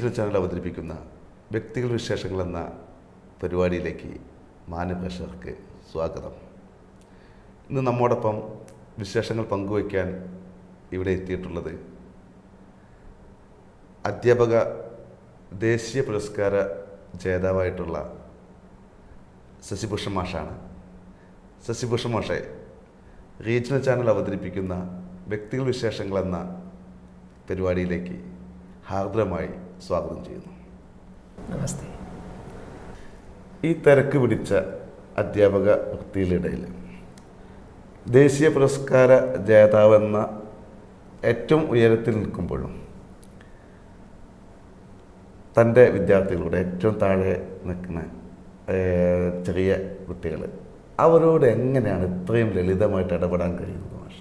Regional channel അവതരിപ്പിക്കുന്ന വ്യക്തികൾ വിശേഷങ്ങൾ എന്ന പരിപാടിയിലേക്ക് മാന്യപ്രേക്ഷകർക്ക് സ്വാഗതം ഇന്ന് നമ്മോടൊപ്പം വിശേഷങ്ങൾ പങ്കുവയ്ക്കാൻ ഇവിടെ എത്തിയിട്ടുള്ളത് അധ്യാപക ദേശീയ പുരസ്കാര ജേതാവായിട്ടുള്ള ശശിഭൂഷൺ മാഷാണ് ശശിഭൂഷൺ മാഷെ റീജിയണൽ ചാനൽ അവതരിപ്പിക്കുന്ന വ്യക്തികൾ വിശേഷങ്ങൾ എന്ന പരിപാടിയിലേക്ക് ഹാർദ്രമായി സ്വാഗതം ചെയ്യുന്നു നമസ്തേ ഈ തിരക്ക് പിടിച്ച അധ്യാപക വൃത്തിയിലിടയിൽ ദേശീയ പുരസ്കാര ജേതാവെന്ന ഏറ്റവും ഉയരത്തിൽ നിൽക്കുമ്പോഴും തൻ്റെ വിദ്യാർത്ഥികളുടെ ഏറ്റവും താഴെ നിൽക്കുന്ന ഏഹ്, ചെറിയ കുട്ടികൾ അവരോട് എങ്ങനെയാണ് ഇത്രയും ലളിതമായിട്ട് ഇടപെടാൻ കഴിയുന്നത് മാഷ്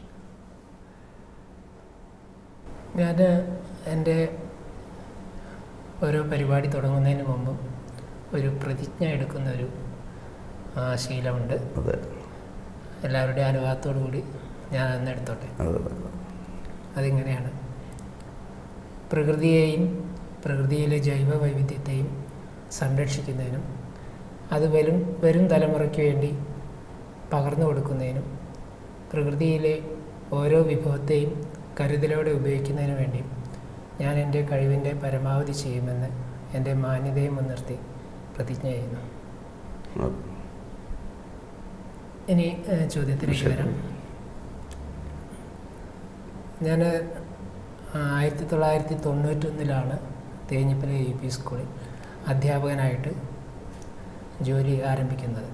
ഞാൻ എൻ്റെ ഓരോ പരിപാടി തുടങ്ങുന്നതിന് മുമ്പും ഒരു പ്രതിജ്ഞ എടുക്കുന്ന ഒരു ആ, ശീലമുണ്ട് അതെ എല്ലാവരുടെയും അനുവാദത്തോടു കൂടി ഞാൻ അന്ന് എടുത്തോട്ടെ അതെ അതെ അതിങ്ങനെയാണ് പ്രകൃതിയെയും പ്രകൃതിയിലെ ജൈവ വൈവിധ്യത്തെയും സംരക്ഷിക്കുന്നതിനും അത് വരും വരും തലമുറയ്ക്ക് വേണ്ടി പകർന്നു കൊടുക്കുന്നതിനും പ്രകൃതിയിലെ ഓരോ വിഭവത്തെയും കരുതലോടെ ഉപയോഗിക്കുന്നതിന് വേണ്ടിയും ഞാൻ എൻ്റെ കഴിവിൻ്റെ പരമാവധി ചെയ്യുമെന്ന് എൻ്റെ മാന്യതയെ മുൻനിർത്തി പ്രതിജ്ഞ ചെയ്യുന്നു അതെ. ഇനി ഏഹ്, ചോദ്യത്തിലേക്ക് ശരി. വരാം ഞാൻ ആയിരത്തി തൊള്ളായിരത്തി തൊണ്ണൂറ്റൊന്നിലാണ് തേഞ്ഞിപ്പല യു പി സ്കൂളിൽ അധ്യാപകനായിട്ട് ജോലി ആരംഭിക്കുന്നത്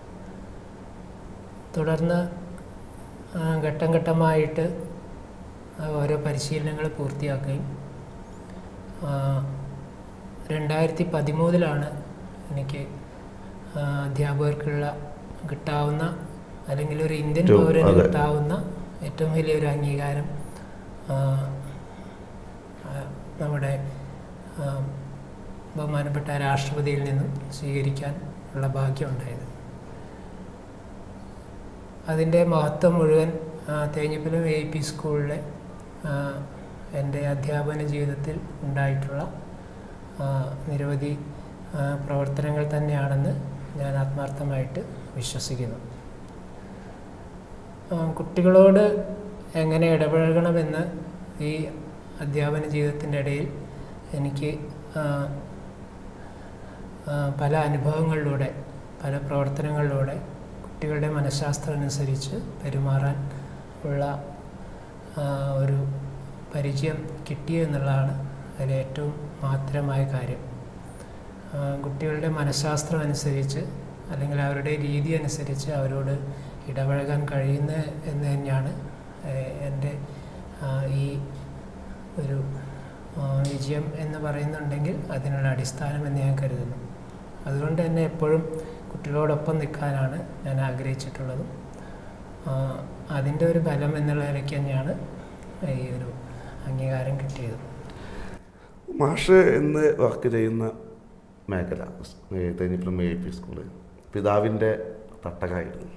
തുടർന്ന് ആ, ഘട്ടം ഘട്ടമായിട്ട് ആ, ഓരോ പരിശീലനങ്ങൾ പൂർത്തിയാക്കുകയും ആ, രണ്ടായിരത്തി പതിമൂന്നിലാണ് എനിക്ക് ആ, അധ്യാപകർക്കുള്ള കിട്ടാവുന്ന അല്ലെങ്കിൽ ഒരു ഇന്ത്യൻ ഏറ്റവും, പൗരന് അതെ. കിട്ടാവുന്ന ഏറ്റവും വലിയൊരു അംഗീകാരം ആ, ആ, നമ്മുടെ ആ, ബഹുമാനപ്പെട്ട രാഷ്ട്രപതിയിൽ നിന്നും സ്വീകരിക്കാൻ ഉള്ള ഭാഗ്യം ഉണ്ടായത് അതിൻ്റെ മഹത്വം മുഴുവൻ ആ, തേഞ്ഞിപ്പലം എ പി സ്കൂളിലെ ആ, എൻ്റെ അധ്യാപന ജീവിതത്തിൽ ഉണ്ടായിട്ടുള്ള ആ, നിരവധി ആ, പ്രവർത്തനങ്ങൾ തന്നെയാണെന്ന് ഞാൻ ആത്മാർത്ഥമായിട്ട് വിശ്വസിക്കുന്നു ആ, കുട്ടികളോട് എങ്ങനെ ഇടപഴകണമെന്ന് ഈ അധ്യാപന ജീവിതത്തിൻ്റെ ഇടയിൽ എനിക്ക് ആ, ആ, പല അനുഭവങ്ങളിലൂടെ പല പ്രവർത്തനങ്ങളിലൂടെ കുട്ടികളുടെ മനഃശാസ്ത്രം അനുസരിച്ച് പെരുമാറാൻ ഉള്ള ആ, ഒരു പരിചയം കിട്ടിയ എന്നുള്ളതാണ് അതിലെ ഏറ്റവും മാത്രമായ കാര്യം ആ, കുട്ടികളുടെ മനഃശാസ്ത്രം അനുസരിച്ച് അല്ലെങ്കിൽ അവരുടെ രീതി അനുസരിച്ച് അവരോട് ഇടപഴകാൻ കഴിയുന്ന എന്ന് തന്നെയാണ് ഏഹ്, എൻ്റെ ആ, ഈ ഒരു ആ, വിജയം എന്ന് പറയുന്നുണ്ടെങ്കിൽ അതിനുള്ള അടിസ്ഥാനം എന്ന് ഞാൻ കരുതുന്നു അതുകൊണ്ട് തന്നെ എപ്പോഴും കുട്ടികളോടൊപ്പം നിൽക്കാനാണ് ഞാൻ ആഗ്രഹിച്ചിട്ടുള്ളതും ആ, അതിൻ്റെ ഒരു ഫലം എന്നുള്ള നിലയ്ക്ക് തന്നെയാണ് ഈ ഒരു അംഗീകാരം കിട്ടിയത് മാഷ് ഇന്ന് വർക്ക് ചെയ്യുന്ന മേഖല തേഞ്ഞിപ്പുറം എ പി സ്കൂള് പിതാവിൻ്റെ തട്ടകമായിരുന്നു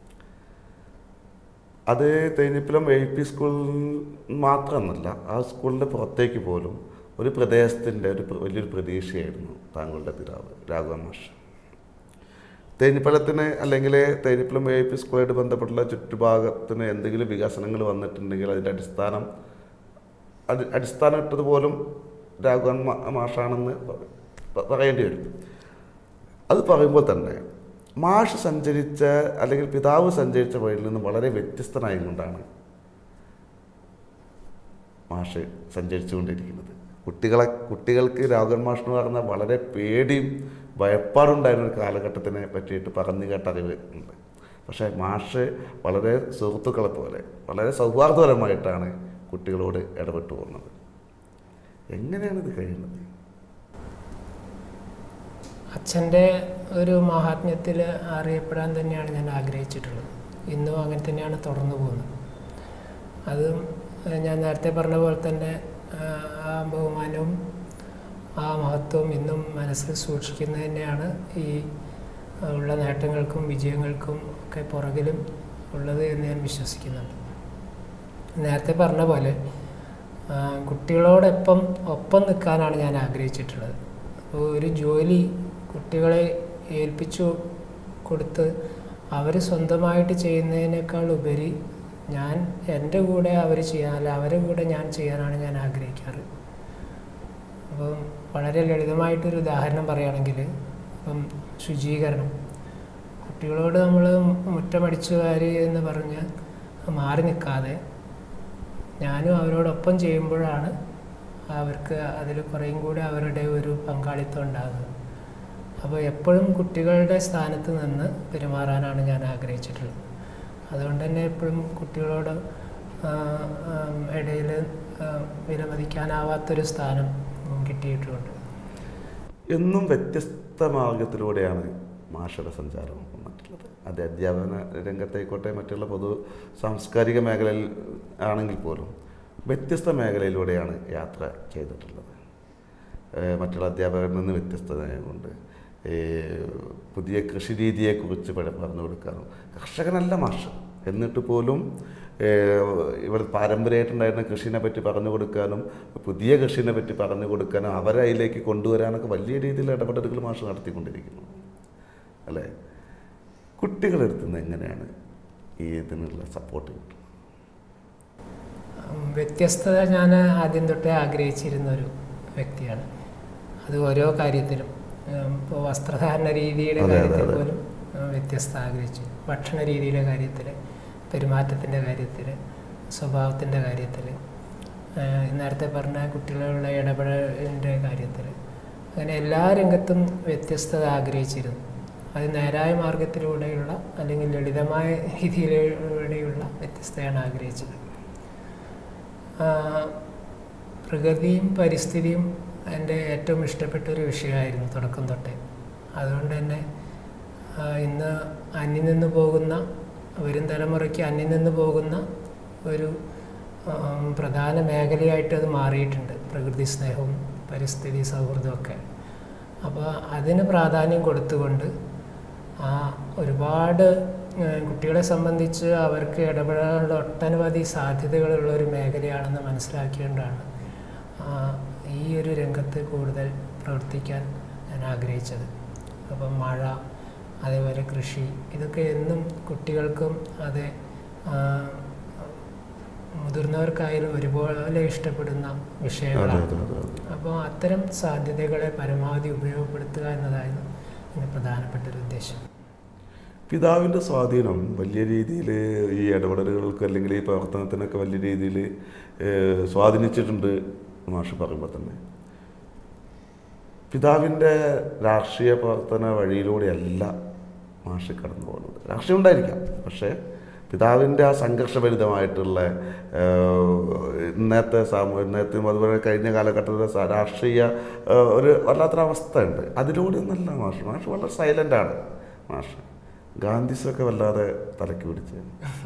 അത് തേഞ്ഞിപ്പലം എ പി സ്കൂളിൽ മാത്രമെന്നല്ല ആ സ്കൂളിൻ്റെ പുറത്തേക്ക് പോലും ഒരു പ്രദേശത്തിൻ്റെ ഒരു പ്ര- വലിയൊരു പ്രതീക്ഷയായിരുന്നു താങ്കളുടെ പിതാവ് രാഘവൻ മാഷ് തേഞ്ഞിപ്പലത്തിന് അല്ലെങ്കിൽ തേഞ്ഞിപ്പലം എ പി സ്കൂളായിട്ട് ബന്ധപ്പെട്ടുള്ള ചുറ്റുഭാഗത്തിന് എന്തെങ്കിലും വികസനങ്ങൾ വന്നിട്ടുണ്ടെങ്കിൽ അതിൻ്റെ അടിസ്ഥാനം അടി അടിസ്ഥാനം ഇട്ടത് പോലും രാഘവൻ മാ- മാഷാണെന്ന് പ- പ- പറയേണ്ടി വരും അത് പറയുമ്പോൾ തന്നെ മാഷ് സഞ്ചരിച്ച അല്ലെങ്കിൽ പിതാവ് സഞ്ചരിച്ച വഴിയിൽ നിന്ന് വളരെ വ്യത്യസ്തനായും കൊണ്ടാണ് മാഷ് സഞ്ചരിച്ചുകൊണ്ടിരിക്കുന്നത് കുട്ടികളെ കുട്ടികൾക്ക് രാഘവൻ മാഷ് എന്ന് പറഞ്ഞാൽ വളരെ പേടിയും ഭയപ്പാടുണ്ടായിരുന്ന ഒരു കാലഘട്ടത്തിനെ പറ്റിയിട്ട് പറഞ്ഞു കേട്ട അറിവ് ഉണ്ട് പക്ഷേ മാഷ് വളരെ സുഹൃത്തുക്കളെ പോലെ വളരെ സൗഹാർദ്ദപരമായിട്ടാണ് കുട്ടികളോട് ഇടപെട്ടു പോകുന്നത് എങ്ങനെയാണ് ഇത് കഴിയുന്നത് അച്ഛൻ്റെ ഒരു മഹാത്മ്യത്തിൽ അറിയപ്പെടാൻ തന്നെയാണ് ഞാൻ ആഗ്രഹിച്ചിട്ടുള്ളത് ഇന്നും അങ്ങനെ തന്നെയാണ് തുടർന്നു പോകുന്നത് അതും ഏഹ്, ഞാൻ നേരത്തെ പറഞ്ഞ പോലെ തന്നെ ആഹ്, ആ ബഹുമാനവും ആ മഹത്വവും ഇന്നും മനസ്സിൽ സൂക്ഷിക്കുന്നത് തന്നെയാണ് ഈ ആഹ്, ഉള്ള നേട്ടങ്ങൾക്കും വിജയങ്ങൾക്കും ഒക്കെ പുറകിലും ഉള്ളത് എന്ന് ഞാൻ വിശ്വസിക്കുന്നുണ്ട് നേരത്തെ പറഞ്ഞ പോലെ ആ, കുട്ടികളോടൊപ്പം ഒപ്പം നിൽക്കാനാണ് ഞാൻ ആഗ്രഹിച്ചിട്ടുള്ളത് അപ്പോൾ ഒരു ജോലി കുട്ടികളെ ഏൽപ്പിച്ചു കൊടുത്ത് അവർ സ്വന്തമായിട്ട് ചെയ്യുന്നതിനേക്കാൾ ഉപരി ഞാൻ എൻ്റെ കൂടെ അവർ ചെയ്യാൻ അല്ല അവരുടെ കൂടെ ഞാൻ ചെയ്യാനാണ് ഞാൻ ആഗ്രഹിക്കാറ് അപ്പം വളരെ ലളിതമായിട്ടൊരു ഉദാഹരണം പറയുകയാണെങ്കിൽ ഇപ്പം ശുചീകരണം കുട്ടികളോട് നമ്മൾ മുറ്റമടിച്ചു വാരി എന്ന് പറഞ്ഞ് മാറി നിൽക്കാതെ ഞാനും അവരോടൊപ്പം ചെയ്യുമ്പോഴാണ് അവർക്ക് അതിൽ കുറേയും കൂടി അവരുടെ ഒരു പങ്കാളിത്തം ഉണ്ടാകുന്നത് അപ്പോൾ എപ്പോഴും കുട്ടികളുടെ സ്ഥാനത്ത് നിന്ന് പെരുമാറാനാണ് ഞാൻ ആഗ്രഹിച്ചിട്ടുള്ളത് അതുകൊണ്ട് തന്നെ എപ്പോഴും കുട്ടികളോട് ഇടയിൽ വിലമതിക്കാനാവാത്തൊരു സ്ഥാനം കിട്ടിയിട്ടുമുണ്ട് എന്നും വ്യത്യസ്ത മാർഗത്തിലൂടെയാണ് മാഷയുടെ സഞ്ചാരം വന്നിട്ടുള്ളത് അത് അധ്യാപന രംഗത്തായിക്കോട്ടെ മറ്റുള്ള പൊതു സാംസ്കാരിക മേഖലയിൽ ആണെങ്കിൽ പോലും വ്യത്യസ്ത മേഖലയിലൂടെയാണ് യാത്ര ചെയ്തിട്ടുള്ളത് ഏഹ് മറ്റുള്ള അധ്യാപകരിൽ നിന്ന് വ്യത്യസ്തതയുണ്ട് പുതിയ കൃഷി രീതിയെക്കുറിച്ച് പഠി- പറഞ്ഞു കൊടുക്കാനും കർഷകനല്ല മാഷ് എന്നിട്ട് പോലും ഏഹ് ഇവിടെ പാരമ്പര്യമായിട്ടുണ്ടായിരുന്ന കൃഷിനെ പറ്റി പറഞ്ഞു കൊടുക്കാനും പുതിയ കൃഷിനെ പറ്റി പറഞ്ഞു കൊടുക്കാനും അവരെ അതിലേക്ക് കൊണ്ടുവരാനൊക്കെ വലിയ രീതിയിൽ ഇടപെടലുകൾ മാഷ് നടത്തിക്കൊണ്ടിരിക്കുന്നു അല്ലേ കുട്ടികളെടുത്ത് നിന്ന് എങ്ങനെയാണ് ഈ ഇതിനുള്ള സപ്പോർട്ട് കിട്ടുന്നത് ഉം, വ്യത്യസ്തത ഞാൻ ആദ്യം തൊട്ടേ ആഗ്രഹിച്ചിരുന്ന ഒരു വ്യക്തിയാണ് അത് ഓരോ കാര്യത്തിലും ഇപ്പോൾ വസ്ത്രധാരണ രീതിയുടെ അതെ, അതെ, കാര്യത്തിൽ അതെ. പോലും ഉം, വ്യത്യസ്തത ആഗ്രഹിച്ചു ഭക്ഷണ രീതിയുടെ കാര്യത്തിൽ പെരുമാറ്റത്തിൻ്റെ കാര്യത്തിൽ സ്വഭാവത്തിൻ്റെ കാര്യത്തിൽ നേരത്തെ പറഞ്ഞ കുട്ടികളുള്ള ഇടപെടലിൻ്റെ കാര്യത്തിൽ അങ്ങനെ എല്ലാ രംഗത്തും വ്യത്യസ്തത ആഗ്രഹിച്ചിരുന്നു അത് നേരായ മാർഗത്തിലൂടെയുള്ള അല്ലെങ്കിൽ ലളിതമായ രീതിയിലൂടെയുള്ള വ്യത്യസ്തതയാണ് ആഗ്രഹിച്ചത് ആ, പ്രകൃതിയും പരിസ്ഥിതിയും എൻ്റെ ഏറ്റവും ഇഷ്ടപ്പെട്ട ഒരു വിഷയമായിരുന്നു തുടക്കം തൊട്ടേ അതുകൊണ്ട് തന്നെ ആ, ഇന്ന് അന്യം നിന്ന് പോകുന്ന വരും തലമുറയ്ക്ക് അന്യം നിന്ന് പോകുന്ന ഒരു ആം, പ്രധാന മേഖലയായിട്ട് അത് മാറിയിട്ടുണ്ട് പ്രകൃതി സ്നേഹവും പരിസ്ഥിതി സൗഹൃദവും ഒക്കെ അപ്പോൾ അതിന് പ്രാധാന്യം കൊടുത്തുകൊണ്ട് ആ ഒരുപാട് ഏഹ്, കുട്ടികളെ സംബന്ധിച്ച് അവർക്ക് ഇടപെടാനുള്ള ഒട്ടനവധി സാധ്യതകളുള്ള ഒരു മേഖലയാണെന്ന് മനസ്സിലാക്കിക്കൊണ്ടാണ് ആ, ഈ ഒരു രംഗത്ത് കൂടുതൽ പ്രവർത്തിക്കാൻ ഞാൻ ആഗ്രഹിച്ചത് അപ്പം മഴ അതേപോലെ കൃഷി ഇതൊക്കെ എന്നും കുട്ടികൾക്കും അത് ആ, മുതിർന്നവർക്കായാലും ഒരുപോലെ ഇഷ്ടപ്പെടുന്ന അതെ വിഷയങ്ങളാണ് അതെ അതെ അതെ അപ്പോൾ അത്തരം സാധ്യതകളെ പരമാവധി ഉപയോഗപ്പെടുത്തുക എന്നതായിരുന്നു എൻ്റെ പ്രധാനപ്പെട്ട ഒരു ഉദ്ദേശം പിതാവിൻ്റെ സ്വാധീനം വലിയ രീതിയിൽ ഈ ഇടപെടലുകൾക്ക് അല്ലെങ്കിൽ ഈ പ്രവർത്തനത്തിനൊക്കെ വലിയ രീതിയിൽ സ്വാധീനിച്ചിട്ടുണ്ട് മാഷ് പറയുമ്പോൾ തന്നെ പിതാവിൻ്റെ രാഷ്ട്രീയ പ്രവർത്തന വഴിയിലൂടെയല്ല മാഷ് കടന്നു പോകുന്നത് രാഷ്ട്രീയം ഉണ്ടായിരിക്കാം പക്ഷേ പിതാവിൻ്റെ ആ സംഘർഷഭരിതമായിട്ടുള്ള ഏഹ്, ഇന്നത്തെ സാമൂഹ്യ ഇന്നത്തെയും അതുപോലെ കഴിഞ്ഞ കാലഘട്ടത്തിലെ സ- രാഷ്ട്രീയ ഏഹ്, ഒരു വല്ലാത്തൊരവസ്ഥ ഉണ്ട് അതിലൂടെ ഒന്നല്ല മാഷ് മാഷ് വളരെ സൈലൻ്റാണ് മാഷ് ഗാന്ധിസൊക്കെ വല്ലാതെ തലക്ക് പിടിച്ച്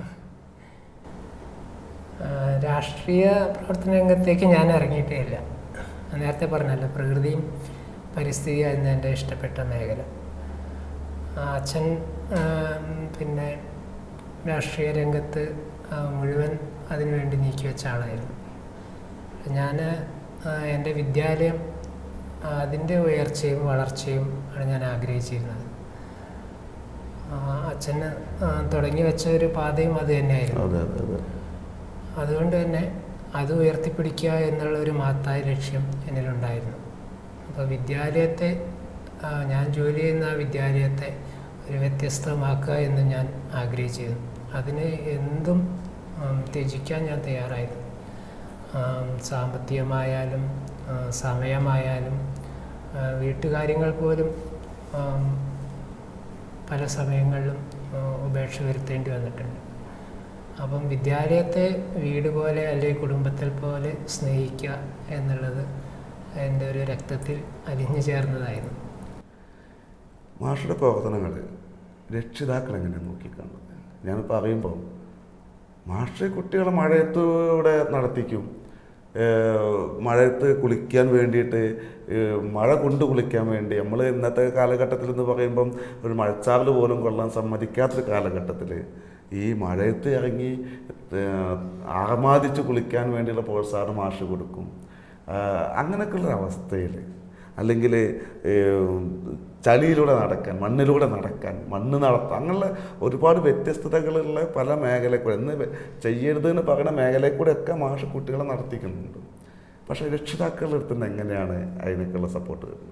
ആ, രാഷ്ട്രീയ പ്രവർത്തന രംഗത്തേക്ക് ഞാൻ ഇറങ്ങിയിട്ടേ ഇല്ല നേരത്തെ പറഞ്ഞല്ലോ പ്രകൃതിയും പരിസ്ഥിതിയായിരുന്നു എൻ്റെ ഇഷ്ടപ്പെട്ട മേഖല ആ, അച്ഛൻ ആ, പിന്നെ രാഷ്ട്രീയ രംഗത്ത് ആ, മുഴുവൻ അതിനുവേണ്ടി നീക്കിവെച്ച ആളായിരുന്നു ഞാൻ എൻ്റെ വിദ്യാലയം ആ, അതിൻ്റെ ഉയർച്ചയും വളർച്ചയും ആണ് ഞാൻ ആഗ്രഹിച്ചിരുന്നത് ആ, അച്ഛന് ആ, തുടങ്ങി വെച്ച ഒരു പാതയും അത് തന്നെയായിരുന്നു അതെ അതെ അതെ അതുകൊണ്ട് തന്നെ അത് ഉയർത്തിപ്പിടിക്കുക എന്നുള്ള ഒരു മഹത്തായ ലക്ഷ്യം എന്നിലുണ്ടായിരുന്നു അപ്പോൾ വിദ്യാലയത്തെ ആ, ഞാൻ ജോലി ചെയ്യുന്ന ആ വിദ്യാലയത്തെ ഒരു വ്യത്യസ്തമാക്കുക എന്ന് ഞാൻ ആഗ്രഹിച്ചിരുന്നു അതിന് എന്തും ഉം, ത്യജിക്കാൻ ഞാൻ തയ്യാറായിരുന്നു ആം, സാമ്പത്തികമായാലും ആ, സമയമായാലും ആ, വീട്ടുകാര്യങ്ങൾ പോലും ആം, പല സമയങ്ങളിലും ആ, ഉപേക്ഷ വരുത്തേണ്ടി വന്നിട്ടുണ്ട് അപ്പം വിദ്യാലയത്തെ വീട് പോലെ അല്ലെങ്കിൽ കുടുംബത്തിൽ പോലെ സ്നേഹിക്കുക എന്നുള്ളത് എൻ്റെ ഒരു രക്തത്തിൽ അലിഞ്ഞു ചേർന്നതായിരുന്നു മാഷയുടെ പ്രവർത്തനങ്ങൾ രക്ഷിതാക്കൾ എങ്ങനെയാണ് നോക്കിക്കാണുന്നത് ഞാൻ പറയുമ്പോൾ മാഷ് കുട്ടികളെ മഴയത്തൂടെ നടത്തിക്കും ഏഹ് മഴയത്ത് കുളിക്കാൻ വേണ്ടിയിട്ട് ഏഹ് മഴ കൊണ്ട് കുളിക്കാൻ വേണ്ടി നമ്മൾ ഇന്നത്തെ കാലഘട്ടത്തിൽ എന്ന് പറയുമ്പം ഒരു മഴച്ചാറിൽ പോലും കൊള്ളാൻ സമ്മതിക്കാത്തൊരു കാലഘട്ടത്തിൽ ഈ മഴയത്ത് ഇറങ്ങി ഏഹ്, ആമാദിച്ച് കുളിക്കാൻ വേണ്ടിയുള്ള പ്രോത്സാഹനം മാഷ് കൊടുക്കും ആഹ്, അങ്ങനെയൊക്കെയുള്ള അവസ്ഥയിൽ അല്ലെങ്കിൽ ചളിയിലൂടെ നടക്കാൻ മണ്ണിലൂടെ നടക്കാൻ മണ്ണ് നടത്താൻ അങ്ങനെയുള്ള ഒരുപാട് വ്യത്യസ്തതകളുള്ള പല മേഖലയിൽ കൂടെ എന്ന് വെ- ചെയ്യരുത് എന്ന് പറയുന്ന മേഖലയിൽ കൂടെ ഒക്കെ മാഷ് കുട്ടികളെ നടത്തിക്കുന്നുണ്ട് പക്ഷേ രക്ഷിതാക്കളുടെ അടുത്ത് നിന്ന് എങ്ങനെയാണ് അതിനൊക്കെയുള്ള സപ്പോർട്ട് വരുന്നത്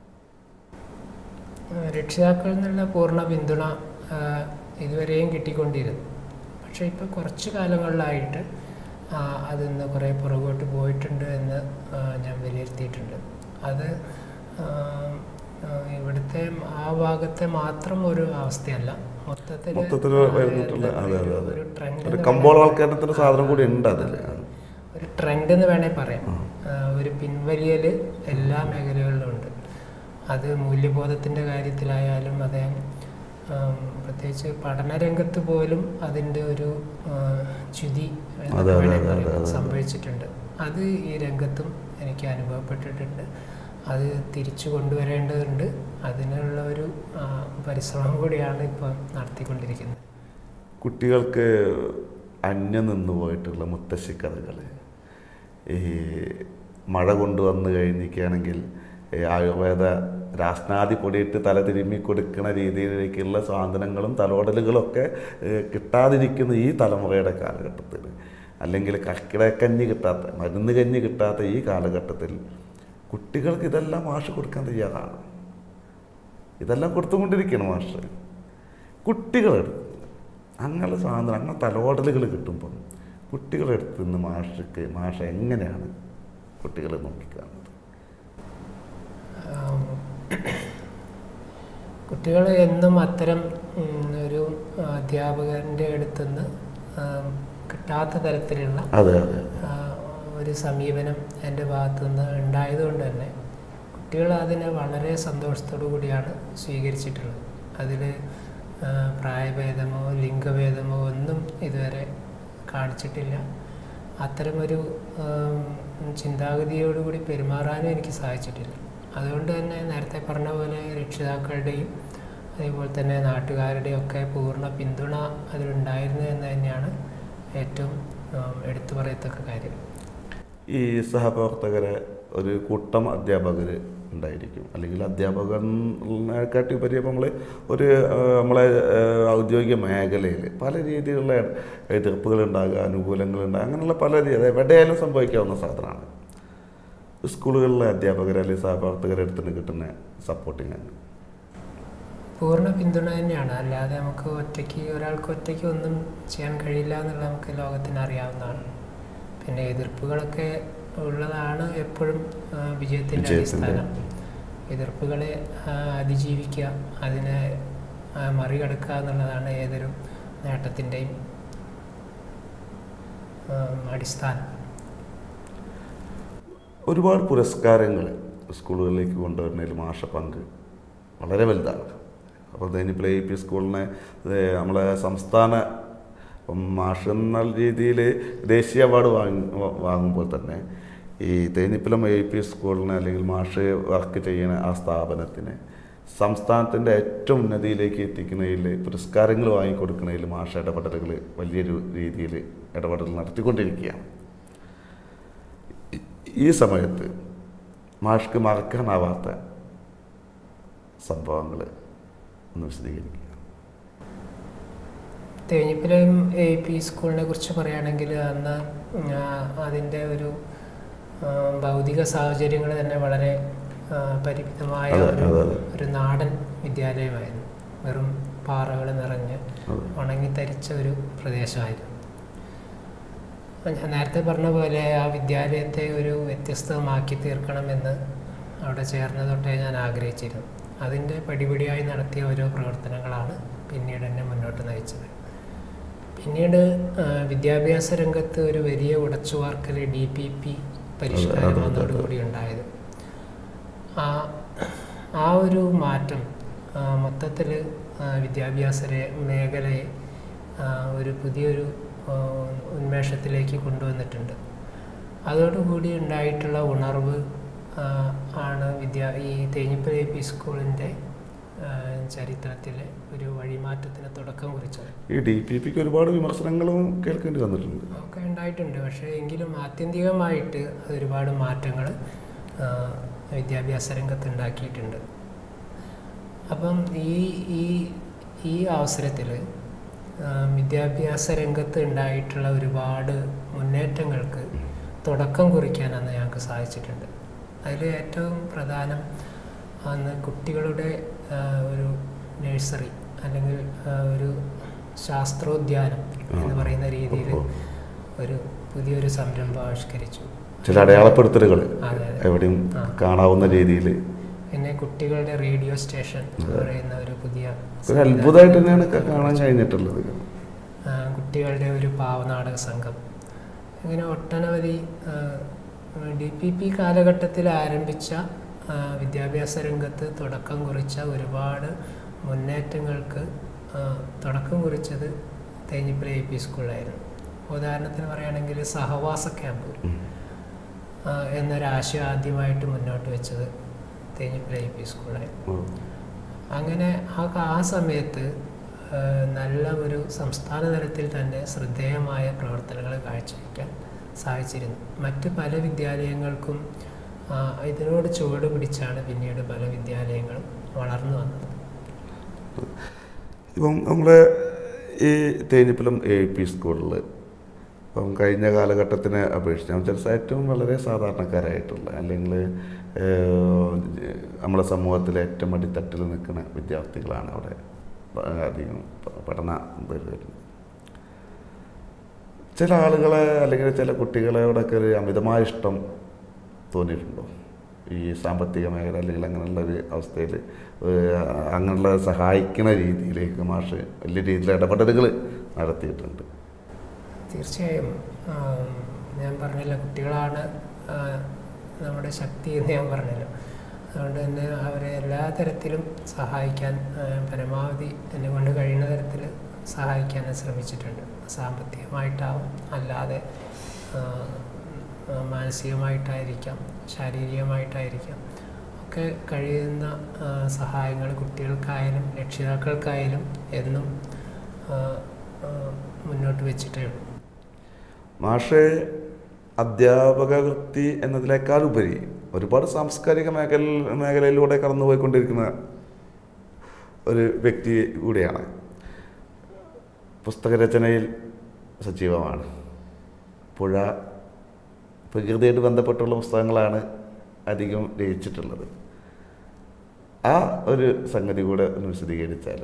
രക്ഷിതാക്കളിൽ നിന്നുള്ള പൂർണ്ണ പിന്തുണ ആ, ഇതുവരെയും കിട്ടിക്കൊണ്ടിരുന്നു പക്ഷേ ഇപ്പോൾ കുറച്ച് കാലങ്ങളിലായിട്ട് ആ, അതിൽ നിന്ന് കുറേ പുറകോട്ട് പോയിട്ടുണ്ട് എന്ന് ആ, ഞാൻ വിലയിരുത്തിയിട്ടുണ്ട് അത് ആ, ആ, ഇവിടുത്തെ ആ ഭാഗത്തെ മാത്രം ഒരു അവസ്ഥയല്ല മൊത്തത്തിൽ മൊത്തത്തിൽ വരുന്നിട്ടുള്ള അതെ അതെ അതെ ഒരു ട്രെൻഡ് ഒരു കമ്പോളവൽക്കരണത്തിന്റെ സാധനം കൂടി ഉണ്ട് അതിൽ ഒരു ട്രെൻഡ് എന്ന് വേണേൽ പറയാം ആ, ഒരു പിൻവലിയൽ എല്ലാ മേഖലകളിലും ഉണ്ട് അത് മൂല്യബോധത്തിൻ്റെ കാര്യത്തിലായാലും അതേ ആം, പ്രത്യേകിച്ച് പഠനരംഗത്ത് പോലും അതിൻ്റെ ഒരു ആ, ച്യുതി എന്ന് അതെ, അതെ, വേണേൽ അതെ, പറയാം, അതെ, അതെ. സംഭവിച്ചിട്ടുണ്ട് അത് ഈ രംഗത്തും എനിക്ക് അനുഭവപ്പെട്ടിട്ടുണ്ട് അത് തിരിച്ചു കൊണ്ടുവരേണ്ടതുണ്ട് അതിനുള്ള ഒരു ആ, പരിശ്രമം കൂടിയാണ് ഇപ്പോൾ നടത്തിക്കൊണ്ടിരിക്കുന്നത് കുട്ടികൾക്ക് അന്യം നിന്ന് പോയിട്ടുള്ള മുത്തശ്ശി കഥകൾ ഈ മഴ കൊണ്ടുവന്ന് കഴിഞ്ഞിരിക്കുകയാണെങ്കിൽ ഈ ആയുർവേദ രാസ്നാദി പൊടിയിട്ട് തല തിരുമ്മി കൊടുക്കുന്ന രീതിയിലേക്കുള്ള സാധനങ്ങളും തലോടലുകളും ഒക്കെ ഏഹ്, കിട്ടാതിരിക്കുന്ന ഈ തലമുറയുടെ കാലഘട്ടത്തിൽ അല്ലെങ്കിൽ കക്കിടക്കഞ്ഞി കിട്ടാത്ത മരുന്ന് കഞ്ഞി കിട്ടാത്ത ഈ കാലഘട്ടത്തിൽ കുട്ടികൾക്ക് ഇതെല്ലാം മാഷ് കൊടുക്കാൻ തയ്യാറാണ് ഇതെല്ലാം കൊടുത്തുകൊണ്ടിരിക്കുകയാണ് മാഷ് കുട്ടികളെടുത്ത് അങ്ങനെ സാധനം അങ്ങനെ തലോടലുകൾ കിട്ടുമ്പം കുട്ടികളെടുത്ത് നിന്ന് മാഷക്ക് മാഷ എങ്ങനെയാണ് കുട്ടികളെ നോക്കിക്കാണുന്നത് കുട്ടികൾ എന്നും അത്തരം ഉം, ഒരു അധ്യാപകൻ്റെ അടുത്തുനിന്ന് ആം, കിട്ടാത്ത തരത്തിലുള്ള അതെ അതെ ആ, ഒരു സമീപനം എൻ്റെ ഭാഗത്തു നിന്ന് ഉണ്ടായതുകൊണ്ട് തന്നെ കുട്ടികൾ അതിനെ വളരെ സന്തോഷത്തോടു കൂടിയാണ് സ്വീകരിച്ചിട്ടുള്ളത് അതിൽ പ്രായഭേദമോ ലിംഗഭേദമോ ഒന്നും ഇതുവരെ കാണിച്ചിട്ടില്ല അത്തരമൊരു ആം, ചിന്താഗതിയോടുകൂടി പെരുമാറാനും എനിക്ക് സാധിച്ചിട്ടില്ല അതുകൊണ്ട് തന്നെ നേരത്തെ പറഞ്ഞ പോലെ രക്ഷിതാക്കളുടെയും അതേപോലെ തന്നെ നാട്ടുകാരുടെയും ഒക്കെ പൂർണ്ണ പിന്തുണ അതിലുണ്ടായിരുന്നു എന്ന് തന്നെയാണ് ഏറ്റവും ആം, എടുത്തു പറയത്തക്ക കാര്യം ഈ സഹപ്രവർത്തകരെ ഒരു കൂട്ടം അധ്യാപകർ ഉണ്ടായിരിക്കും അല്ലെങ്കിൽ അധ്യാപകനെക്കാട്ടി ഉപരി നമ്മൾ ഒരു ആ, നമ്മളെ ആ, ഔദ്യോഗിക മേഖലയിൽ പല രീതിയിലുള്ള എതിർപ്പുകൾ ഉണ്ടാകുക അനുകൂലങ്ങൾ ഉണ്ടാകുക അങ്ങനെയുള്ള പല രീതി അത് എവിടെയായാലും സംഭവിക്കാവുന്ന സാധനമാണ് സ്കൂളുകളിലെ അധ്യാപകർ അല്ലെങ്കിൽ സഹപ്രവർത്തകരുടെ അടുത്ത് നിന്ന് കിട്ടുന്ന സപ്പോർട്ടിങ് ആണ് പൂർണ്ണ പിന്തുണ തന്നെയാണ് അല്ലാതെ നമുക്ക് ഒറ്റയ്ക്ക് ഒരാൾക്ക് ഒറ്റയ്ക്ക് ഒന്നും ചെയ്യാൻ കഴിയില്ല എന്നുള്ള നമുക്ക് ലോകത്തിന് അറിയാവുന്നതാണ് പിന്നെ എതിർപ്പുകളൊക്കെ ഉള്ളതാണ് എപ്പോഴും ആ, വിജയത്തിൻ്റെ വിജയത്തിൻ്റെ. അടിസ്ഥാനം എതിർപ്പുകളെ ആ, അതിജീവിക്കുക അതിനെ ആ, മറികടക്കുക എന്നുള്ളതാണ് ഏതൊരു നേട്ടത്തിൻ്റെയും അടിസ്ഥാനം ഒരുപാട് പുരസ്കാരങ്ങൾ സ്കൂളുകളിലേക്ക് കൊണ്ടുവരുന്നതിൽ മാഷ പങ്ക് വളരെ വലുതാണ് അപ്പോൾ ദൈനിപ്പിലെ എ പി സ്കൂളിനെ ഇത് നമ്മളെ സംസ്ഥാന മാഷ് എന്ന രീതിയിൽ ദേശീയ അവാർഡ് വാങ്ങി വാ- വാങ്ങുമ്പോൾ തന്നെ ഈ തേനിപ്പിലം എ പി സ്കൂളിന് അല്ലെങ്കിൽ മാഷ് വർക്ക് ചെയ്യുന്ന ആ സ്ഥാപനത്തിന് സംസ്ഥാനത്തിൻ്റെ ഏറ്റവും ഉന്നതിയിലേക്ക് എത്തിക്കുന്നതിൽ പുരസ്കാരങ്ങൾ വാങ്ങിക്കൊടുക്കുന്നതിൽ മാഷ ഇടപെടലുകൾ വലിയൊരു രീതിയിൽ ഇടപെടൽ നടത്തിക്കൊണ്ടിരിക്കുകയാണ് ഈ- ഈ സമയത്ത് മാഷ്ക്ക് മറക്കാനാവാത്ത സംഭവങ്ങൾ ഒന്ന് വിശദീകരിക്കുക തേഞ്ഞിപ്പലം എ പി സ്കൂളിനെ കുറിച്ച് പറയുകയാണെങ്കിൽ അന്ന് ആ, അതിൻ്റെ ഒരു ആ, ഭൗതിക സാഹചര്യങ്ങൾ തന്നെ വളരെ ആ, പരിമിതമായ അതെ, ഒരു അതെ, അതെ. ഒരു നാടൻ വിദ്യാലയമായിരുന്നു വെറും പാറകൾ നിറഞ്ഞ് അതെ. ഉണങ്ങിത്തരിച്ച ഒരു പ്രദേശമായിരുന്നു അപ്പം ഞാൻ നേരത്തെ പറഞ്ഞ പോലെ ആ വിദ്യാലയത്തെ ഒരു വ്യത്യസ്തമാക്കി തീർക്കണമെന്ന് അവിടെ ചേർന്ന തൊട്ടേ ഞാൻ ആഗ്രഹിച്ചിരുന്നു അതിൻ്റെ പടിപടിയായി നടത്തിയ ഓരോ പ്രവർത്തനങ്ങളാണ് പിന്നീട് എന്നെ മുന്നോട്ട് നയിച്ചത് പിന്നീട് ആ, വിദ്യാഭ്യാസ രംഗത്ത് ഒരു വലിയ ഉടച്ചുവാർക്കൽ ഡി പി പി പരിഷ്കാരം അതെ, അതെ, അതെ. വന്നതോടുകൂടി ഉണ്ടായത് ആ ആ ഒരു മാറ്റം മൊത്തത്തിൽ വിദ്യാഭ്യാസ രേ- മേഖലയെ ആ, ഒരു പുതിയൊരു ആ, ഉന്മേഷത്തിലേക്ക് കൊണ്ടുവന്നിട്ടുണ്ട് അതോടുകൂടി ഉണ്ടായിട്ടുള്ള ഉണർവ് ആ, ആണ് വിദ്യ ഈ തേഞ്ഞിപ്പൽ എ പി സ്കൂളിൻ്റെ ചരിത്രത്തിലെ ഒരു വഴിമാറ്റത്തിന് തുടക്കം കുറിച്ചത് ഈ ഡി പി പിക്ക് ഒരുപാട് വിമർശനങ്ങളും കേൾക്കേണ്ടി വന്നിട്ടുണ്ട് ഒക്കെ ഉണ്ടായിട്ടുണ്ട് പക്ഷേ എങ്കിലും ആത്യന്തികമായിട്ട് അത് ഒരുപാട് മാറ്റങ്ങൾ വിദ്യാഭ്യാസ രംഗത്ത് ഉണ്ടാക്കിയിട്ടുണ്ട് അപ്പം ഈ ഈ ഈ അവസരത്തിൽ വിദ്യാഭ്യാസ രംഗത്ത് ഉണ്ടായിട്ടുള്ള ഒരുപാട് മുന്നേറ്റങ്ങൾക്ക് തുടക്കം കുറിക്കാൻ അന്ന് ഞങ്ങൾക്ക് സാധിച്ചിട്ടുണ്ട് അതിൽ ഏറ്റവും പ്രധാനം അന്ന് കുട്ടികളുടെ ആ, ഒരു നഴ്സറി അല്ലെങ്കിൽ ആ, ഒരു ശാസ്ത്രോദ്യാനം എന്ന് പറയുന്ന രീതിയിൽ ഓ. ഒരു പുതിയൊരു സംരംഭം ആവിഷ്കരിച്ചു ചില അടയാളപ്പെടുത്തലുകൾ അതെ, അതെ. എവിടെയും ആ. കാണാവുന്ന രീതിയിൽ പിന്നെ കുട്ടികളുടെ റേഡിയോ സ്റ്റേഷൻ എന്ന് പറയുന്ന ഒരു പുതിയ ഒരു അത്ഭുതമായിട്ട് തന്നെയാണ് ക- കാണാൻ കഴിഞ്ഞിട്ടുള്ളത് ആ, കുട്ടികളുടെ ഒരു പാവനാടക സംഘം ഇങ്ങനെ ഒട്ടനവധി ഡി പി പി കാലഘട്ടത്തിൽ ആരംഭിച്ച ആ, വിദ്യാഭ്യാസ രംഗത്ത് തുടക്കം കുറിച്ച ഒരുപാട് മുന്നേറ്റങ്ങൾക്ക് ആ, തുടക്കം കുറിച്ചത് തേഞ്ഞിപ്പല എ പി സ്കൂളിലായിരുന്നു ഉദാഹരണത്തിന് പറയുകയാണെങ്കിൽ സഹവാസ ക്യാമ്പ് ഉം. ആ, എന്നൊരാശയം ആദ്യമായിട്ട് മുന്നോട്ട് വെച്ചത് തേഞ്ഞിപ്പല എ പി സ്കൂളായിരുന്നു ഓ. അങ്ങനെ ആ ആ സമയത്ത് ആ, നല്ല ഒരു സംസ്ഥാന തലത്തിൽ തന്നെ ശ്രദ്ധേയമായ പ്രവർത്തനങ്ങൾ കാഴ്ചവെക്കാൻ സാധിച്ചിരുന്നു മറ്റ് പല വിദ്യാലയങ്ങൾക്കും ആ, ഇതിനോട് ചുവട് പിടിച്ചാണ് പിന്നീട് പല വിദ്യാലയങ്ങളും വളർന്നു വന്നത് ഇപ്പം നമ്മുടെ ഈ തേഞ്ഞിപ്പലം എ പി സ്കൂളിൽ ഇപ്പം കഴിഞ്ഞ കാലഘട്ടത്തിനെ അപേക്ഷിച്ച് എന്ന് വെച്ചാൽ ഏറ്റവും വളരെ സാധാരണക്കാരായിട്ടുള്ള അല്ലെങ്കിൽ നമ്മുടെ സമൂഹത്തിലെ ഏറ്റവും അടിത്തട്ടിൽ നിൽക്കുന്ന വിദ്യാർത്ഥികളാണ് അവിടെ പ- അധികം പ- പഠന ഇതിൽ വരുന്നത് ചില ആളുകളെ അല്ലെങ്കിൽ ചില കുട്ടികളോടൊക്കെ ഒരു അമിതമായ ഇഷ്ടം തോന്നിയിട്ടുണ്ടോ ഈ സാമ്പത്തിക മേഖല അല്ലെങ്കിൽ അങ്ങനെയുള്ള ഒരു അവസ്ഥയിൽ അങ്ങനെയുള്ള സഹായിക്കുന്ന രീതിയിലേക്ക് മാഷ് വലിയ രീതിയിൽ ഇടപെടലുകൾ നടത്തിയിട്ടുണ്ട് തീർച്ചയായും ആ, ഞാൻ പറഞ്ഞല്ലോ കുട്ടികളാണ് ആ, നമ്മുടെ ശക്തി എന്ന് ഞാൻ പറഞ്ഞല്ലോ അതുകൊണ്ട് തന്നെ അവരെ എല്ലാ തരത്തിലും സഹായിക്കാൻ ആ, പരമാവധി എന്നെ കൊണ്ട് കഴിയുന്ന തരത്തിൽ സഹായിക്കാൻ ഞാൻ ശ്രമിച്ചിട്ടുണ്ട് സാമ്പത്തികമായിട്ടാവും അല്ലാതെ ആ, ആ, മാനസികമായിട്ടായിരിക്കാം ശാരീരികമായിട്ടായിരിക്കാം ഒക്കെ കഴിയുന്ന ആ, സഹായങ്ങൾ കുട്ടികൾക്കായാലും രക്ഷിതാക്കൾക്കായാലും എന്നും ആ, ആ, മുന്നോട്ട് വെച്ചിട്ടേ ഉള്ളൂ മാഷ് അധ്യാപക വൃത്തി എന്നതിനേക്കാൾ ഉപരി ഒരുപാട് സാംസ്കാരിക മേഖല മേഖലയിലൂടെ കടന്നുപോയിക്കൊണ്ടിരിക്കുന്ന ഒരു വ്യക്തി കൂടിയാണ് പുസ്തകരചനയിൽ സജീവമാണ് പുഴ പ്രകൃതിയായിട്ട് ബന്ധപ്പെട്ടുള്ള പുസ്തകങ്ങളാണ് അധികം രചിച്ചിട്ടുള്ളത് ആ ഒരു സംഗതി കൂടെ ഒന്ന് വിശദീകരിച്ചാൽ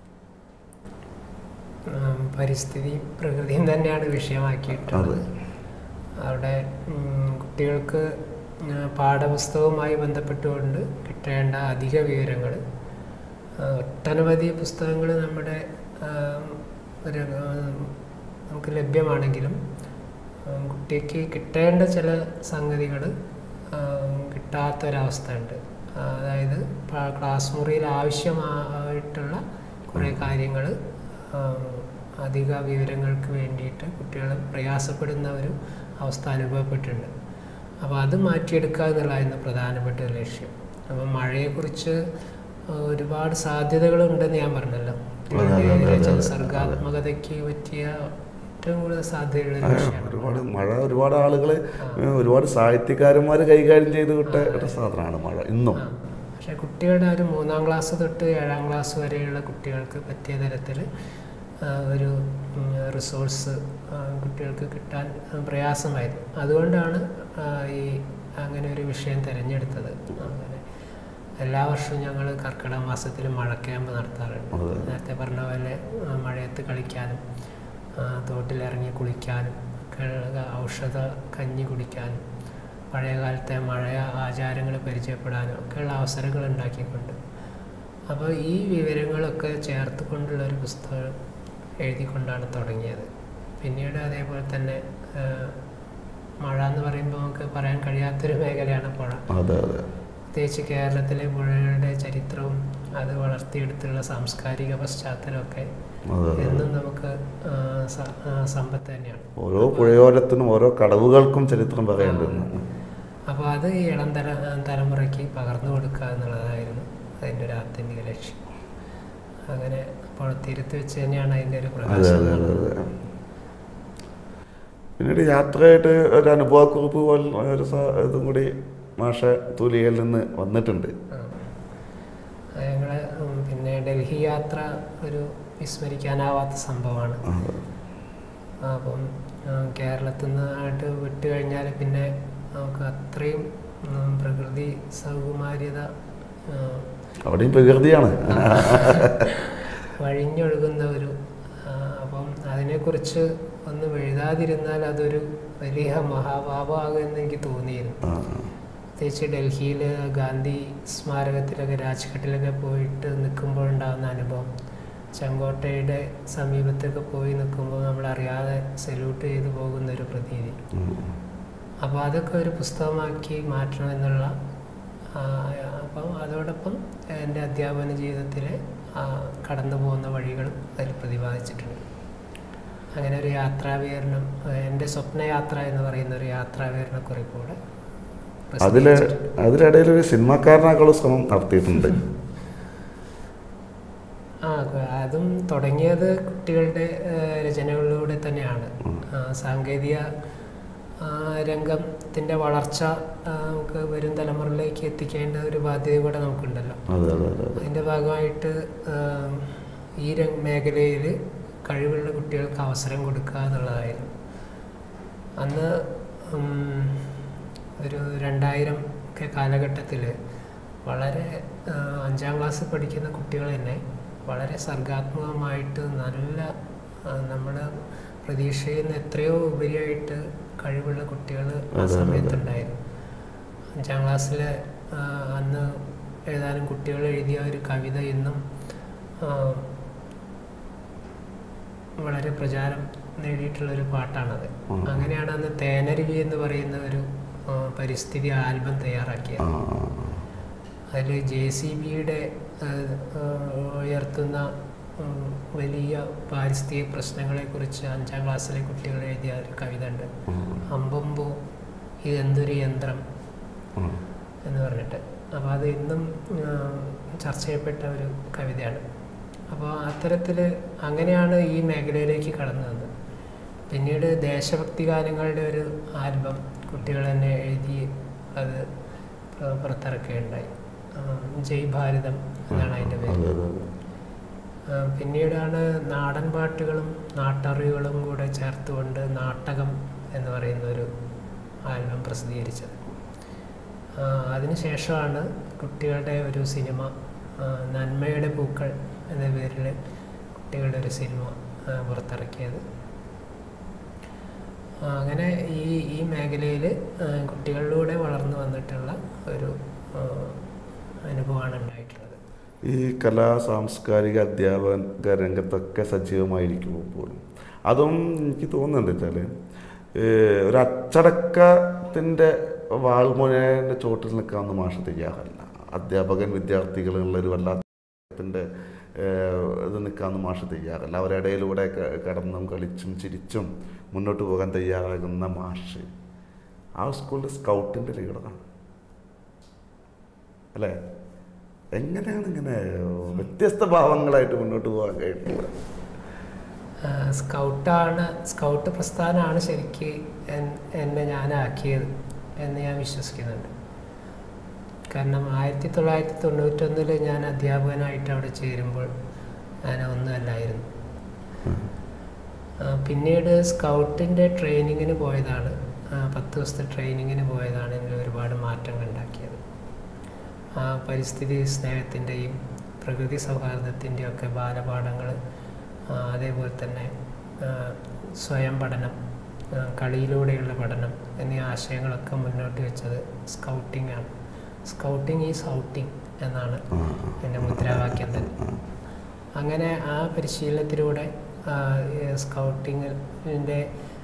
ഉം, പരിസ്ഥിതി പ്രകൃതിയും തന്നെയാണ് വിഷയമാക്കിയിട്ടുള്ളത് അതെ. അവിടെ ഉം, കുട്ടികൾക്ക് ഉം, പാഠപുസ്തകവുമായി ബന്ധപ്പെട്ടുകൊണ്ട് കിട്ടേണ്ട അധിക വിവരങ്ങൾ ഒട്ടനവധി പുസ്തകങ്ങൾ നമ്മുടെ ആം, ഒരു ആം, നമുക്ക് ലഭ്യമാണെങ്കിലും ഉം, കുട്ടിക്ക് കിട്ടേണ്ട ചില സംഗതികൾ കിട്ടാത്തൊരവസ്ഥയുണ്ട് അതായത് പ- ക്ലാസ് മുറിയിൽ ആവശ്യമായിട്ടുള്ള കുറേ കാര്യങ്ങൾ അധിക വിവരങ്ങൾക്ക് വേണ്ടിയിട്ട് കുട്ടികൾ പ്രയാസപ്പെടുന്ന ഒരു അവസ്ഥ അനുഭവപ്പെട്ടിട്ടുണ്ട് അപ്പോൾ അത് മാറ്റിയെടുക്കുക എന്നുള്ളതായിരുന്നു പ്രധാനപ്പെട്ട ഒരു ലക്ഷ്യം അപ്പം മഴയെക്കുറിച്ച് ആ, ഒരുപാട് സാധ്യതകളുണ്ടെന്ന് ഞാൻ പറഞ്ഞല്ലോ അതെ, അതെ, അതെ, അതെ, അതെ. സർഗാത്മകതയ്ക്ക് പറ്റിയ ഏറ്റവും കൂടുതൽ സാധ്യതയുള്ള ഒരു വിഷയമാണ് ഒരുപാട് മഴ ഒരുപാട് ആളുകൾ ഒരുപാട് സാഹിത്യകാരന്മാർ കൈകാര്യം ചെയ്ത് വിട്ട ഒരു സാധനമാണ് മഴ ഇന്നും ആ. പക്ഷേ കുട്ടികളുടെ ഒരു മൂന്നാം ക്ലാസ് തൊട്ട് ഏഴാം ക്ലാസ് വരെയുള്ള കുട്ടികൾക്ക് പറ്റിയ തരത്തിൽ ഒരു റിസോഴ്സ് കുട്ടികൾക്ക് കിട്ടാൻ ആ, പ്രയാസമായിരുന്നു അതുകൊണ്ടാണ് ആ, ഈ അങ്ങനെ ഒരു വിഷയം തിരഞ്ഞെടുത്തത് അങ്ങനെ എല്ലാ വർഷവും ഞങ്ങൾ കർക്കിടക മാസത്തിൽ മഴ ക്യാമ്പ് നടത്താറുണ്ട് അതെ. നേരത്തെ പറഞ്ഞ പോലെ ആ, മഴയത്ത് കളിക്കാനും ആ, തോട്ടിലിറങ്ങി കുളിക്കാനും ഒക്കെ ഉള്ള ഔഷധ കഞ്ഞി കുടിക്കാനും പഴയ കാലത്തെ മഴ ആചാരങ്ങൾ പരിചയപ്പെടാനും ഒക്കെയുള്ള അവസരങ്ങൾ ഉണ്ടാക്കിക്കൊണ്ട് അപ്പോൾ ഈ വിവരങ്ങളൊക്കെ ചേർത്ത് കൊണ്ടുള്ള ഒരു പുസ്തകം എഴുതിക്കൊണ്ടാണ് തുടങ്ങിയത് പിന്നീട് അതേപോലെ തന്നെ ആ, മഴ എന്ന് പറയുമ്പോൾ നമുക്ക് പറയാൻ കഴിയാത്തൊരു മേഖലയാണ് പുഴ അതെ അതെ പ്രത്യേകിച്ച് കേരളത്തിലെ പുഴകളുടെ ചരിത്രവും അത് വളർത്തിയെടുത്തുള്ള സാംസ്കാരിക പശ്ചാത്തലമൊക്കെ അതെ അതെ എന്നും നമുക്ക് ആ, സ- ആ, സമ്പത്ത് തന്നെയാണ് ഓരോ പുഴയോരത്തിനും ഓരോ കടവുകൾക്കും ചരിത്രം പറയേണ്ടതുണ്ട് അപ്പോൾ അത് ഈ ഇളം തല തലമുറയ്ക്ക് പകർന്നു കൊടുക്കുക എന്നുള്ളതായിരുന്നു അതിൻ്റെ ഒരു ആത്യന്തിക ലക്ഷ്യം അങ്ങനെ പുഴത്തീരത്ത് വെച്ച് തന്നെയാണ് അതിൻ്റെ ഒരു അതെ പ്രകാശനം അതെ അതെ നടന്നത്. അതെ പിന്നീട് യാത്രയായിട്ട് ഒരു അനുഭവക്കുറിപ്പ് പോലെ ഒരു സ- ഇതും കൂടി മാഷ തൂലികയിൽ നിന്ന് വന്നിട്ടുണ്ട് ആ. ഞങ്ങൾ പിന്നെ ഡൽഹി യാത്ര ഒരു വിസ്മരിക്കാനാവാത്ത സംഭവമാണ് ആ, അപ്പം ആ, കേരളത്തിൽ നിന്നായിട്ട് വിട്ട് കഴിഞ്ഞാൽ പിന്നെ നമുക്ക് അത്രയും ഉം, പ്രകൃതി സൗകുമാര്യത ആ, അവിടെയും പ്രകൃതിയാണ് വഴിഞ്ഞൊഴുകുന്ന ഒരു ആ, അപ്പം അതിനെക്കുറിച്ച് ഒന്നും എഴുതാതിരുന്നാൽ അതൊരു വലിയ മഹാപാപമാകുമെന്ന് എനിക്ക് തോന്നിയിരുന്നു ആ, പ്രത്യേകിച്ച് ഡൽഹിയിൽ ഗാന്ധി സ്മാരകത്തിലൊക്കെ രാജ്ഘട്ടിലൊക്കെ പോയിട്ട് നിൽക്കുമ്പോഴുണ്ടാകുന്ന അനുഭവം ചെങ്കോട്ടയുടെ സമീപത്തൊക്കെ പോയി നിൽക്കുമ്പോൾ നമ്മൾ അറിയാതെ സല്യൂട്ട് ചെയ്തു പോകുന്ന ഒരു പ്രതീതി ഉം. അപ്പോൾ അതൊക്കെ ഒരു പുസ്തകമാക്കി മാറ്റണമെന്നുള്ള ആ, അപ്പം അതോടൊപ്പം എൻ്റെ അധ്യാപന ജീവിതത്തിൽ കടന്നു പോകുന്ന വഴികളും അതിൽ പ്രതിപാദിച്ചിട്ടുണ്ട് അങ്ങനെ ഒരു യാത്രാവിവരണം എൻ്റെ സ്വപ്നയാത്ര എന്ന് പറയുന്ന ഒരു യാത്രാവിവരണക്കുറിപ്പ് കൂടെ അതില് പ്രസിദ്ധീകരിച്ചിട്ടുണ്ട്. അതിലിടയിൽ ഒരു സിനിമാക്കാരനാക്കാനുള്ള ശ്രമം നടത്തിയിട്ടുണ്ട് ആ ക- അതും തുടങ്ങിയത് കുട്ടികളുടെ ആ, രചനകളിലൂടെ തന്നെയാണ് ഉം. ആ, സാങ്കേതിക ആ, രംഗത്തിൻ്റെ വളർച്ച ആ, നമുക്ക് വരും തലമുറയിലേക്ക് എത്തിക്കേണ്ട ഒരു ബാധ്യത കൂടെ നമുക്കുണ്ടല്ലോ അതെ അതെ അതെ അതെ അതിൻ്റെ ഭാഗമായിട്ട് ആ, ഈ രംഗ മേഖലയിൽ കഴിവുള്ള കുട്ടികൾക്ക് അവസരം കൊടുക്കുക എന്നുള്ളതായിരുന്നു അന്ന് ഉം, ഒരു രണ്ടായിരം ഒക്കെ കാലഘട്ടത്തിൽ വളരെ ആ, അഞ്ചാം ക്ലാസ്സിൽ പഠിക്കുന്ന കുട്ടികൾ തന്നെ വളരെ സർഗാത്മകമായിട്ട് നല്ല നമ്മുടെ പ്രതീക്ഷയിൽ നിന്ന് എത്രയോ ഉപരിയായിട്ട് കഴിവുള്ള കുട്ടികൾ ആ അതെ, അതെ. സമയത്തുണ്ടായിരുന്നു അഞ്ചാം ക്ലാസ്സിൽ അന്ന് ഏതാനും കുട്ടികൾ എഴുതിയ ഒരു കവിത ഇന്നും ആ, വളരെ പ്രചാരം നേടിയിട്ടുള്ള ഒരു പാട്ടാണത് ഉം. അങ്ങനെയാണ് അന്ന് തേനരുവി എന്ന് പറയുന്ന ഒരു ആ, പരിസ്ഥിതി ആൽബം ആ തയ്യാറാക്കിയത് ആ, ആ. അതിൽ ജെ സി ബിയുടെ ഉയർത്തുന്ന ഉം, വലിയ പാരിസ്ഥിതിക പ്രശ്നങ്ങളെക്കുറിച്ച് അഞ്ചാം ക്ലാസ്സിലെ കുട്ടികൾ എഴുതിയ ഒരു കവിത ഉണ്ട് ഉം. അമ്പമ്പോ ഇതെന്തൊരു യന്ത്രം ഉം. എന്ന് പറഞ്ഞിട്ട് അപ്പോൾ അത് ഇന്നും ആ, ചർച്ച ചെയ്യപ്പെട്ട ഒരു കവിതയാണ് അപ്പോൾ അത്തരത്തിൽ അങ്ങനെയാണ് ഈ മേഖലയിലേക്ക് കടന്നു വന്നത് പിന്നീട് ദേശഭക്തി ഗാനങ്ങളുടെ ഒരു ആൽബം കുട്ടികൾ തന്നെ എഴുതി അത് പുറ- പുറത്തിറക്കുകയുണ്ടായി ആ, ജയ് ഭാരതം എന്നാണ് അതിൻ്റെ പേര് അതെ അതെ അതെ ആ, പിന്നീടാണ് നാടൻ പാട്ടുകളും നാട്ടറിവുകളും കൂടെ ചേർത്തുകൊണ്ട് നാട്ടകം എന്ന് പറയുന്ന ഒരു ആൽബം പ്രസിദ്ധീകരിച്ചത് ആ, അതിനുശേഷമാണ് കുട്ടികളുടെ ഒരു സിനിമ ആ, നന്മയുടെ പൂക്കൾ എന്ന പേരിൽ കുട്ടികളുടെ ഒരു സിനിമ ആ, പുറത്തിറക്കിയത് ആ, അങ്ങനെ ഈ ഈ മേഖലയിൽ കുട്ടികളിലൂടെ വളർന്നു വന്നിട്ടുള്ള ഒരു ആ, അനുഭവമാണ് ഉണ്ടായിട്ടുള്ളത് ഈ കലാ സാംസ്കാരിക അധ്യാപക രംഗത്തൊക്കെ സജീവമായിരിക്കുമ്പോൾ പോലും അതും എനിക്ക് തോന്നുന്നുണ്ട് വെച്ചാൽ ഒരു അച്ചടക്കത്തിൻ്റെ വാൾമുനേൻ്റെ ചോട്ടിൽ നിൽക്കാവുന്ന മാഷ് തയ്യാറല്ല അധ്യാപകൻ വിദ്യാർത്ഥികളുള്ള ഒരു വല്ലാത്തത്തിൻ്റെ ഇത് നിൽക്കാവുന്ന മാഷ് തയ്യാറല്ല അവരുടെ ഇടയിലൂടെ ക- കടന്നും കളിച്ചും ചിരിച്ചും മുന്നോട്ട് പോകാൻ തയ്യാറാകുന്ന മാഷ് ആ സ്കൂളിൽ സ്കൗട്ടിൻ്റെ ലീഡറാണ് അല്ലേ എങ്ങനെയാണ് ഇങ്ങനെ വ്യത്യസ്ത ഭാവങ്ങളായിട്ട് മുന്നോട്ട് പോകാൻ കഴിയുന്നത് ആ, സ്കൗട്ടാണ് സ്കൗട്ട് പ്രസ്ഥാനമാണ് ശരിക്ക് എൻ- എന്നെ ഞാനാക്കിയത് എന്ന് ഞാൻ വിശ്വസിക്കുന്നുണ്ട് കാരണം ആയിരത്തി തൊള്ളായിരത്തി തൊണ്ണൂറ്റൊന്നിൽ ഞാൻ അധ്യാപകനായിട്ട് അവിടെ ചേരുമ്പോൾ ഞാൻ ഒന്നുമല്ലായിരുന്നു ആ, പിന്നീട് സ്കൗട്ടിൻ്റെ ട്രെയിനിങ്ങിന് പോയതാണ് ആ, പത്ത് ദിവസത്തെ ട്രെയിനിങ്ങിന് പോയതാണ് ഇതിൽ ഒരുപാട് മാറ്റങ്ങൾ ഉണ്ടാക്കിയത് ആ, പരിസ്ഥിതി സ്നേഹത്തിൻ്റെയും പ്രകൃതി സൗഹാർദ്ദത്തിൻ്റെയും ഒക്കെ ബാലപാഠങ്ങൾ അതേപോലെ തന്നെ ആ, സ്വയം പഠനം ആ, കളിയിലൂടെയുള്ള പഠനം എന്നീ ആശയങ്ങളൊക്കെ മുന്നോട്ട് വെച്ചത് സ്കൗട്ടിംഗ് ആണ് സ്കൗട്ടിംഗ് ഈസ് ഔട്ടിംഗ് എന്നാണ് എൻ്റെ മുദ്രാവാക്യം തന്നെ അങ്ങനെ ആ പരിശീലനത്തിലൂടെ സ്കൗട്ടിങ്ങിൻ്റെ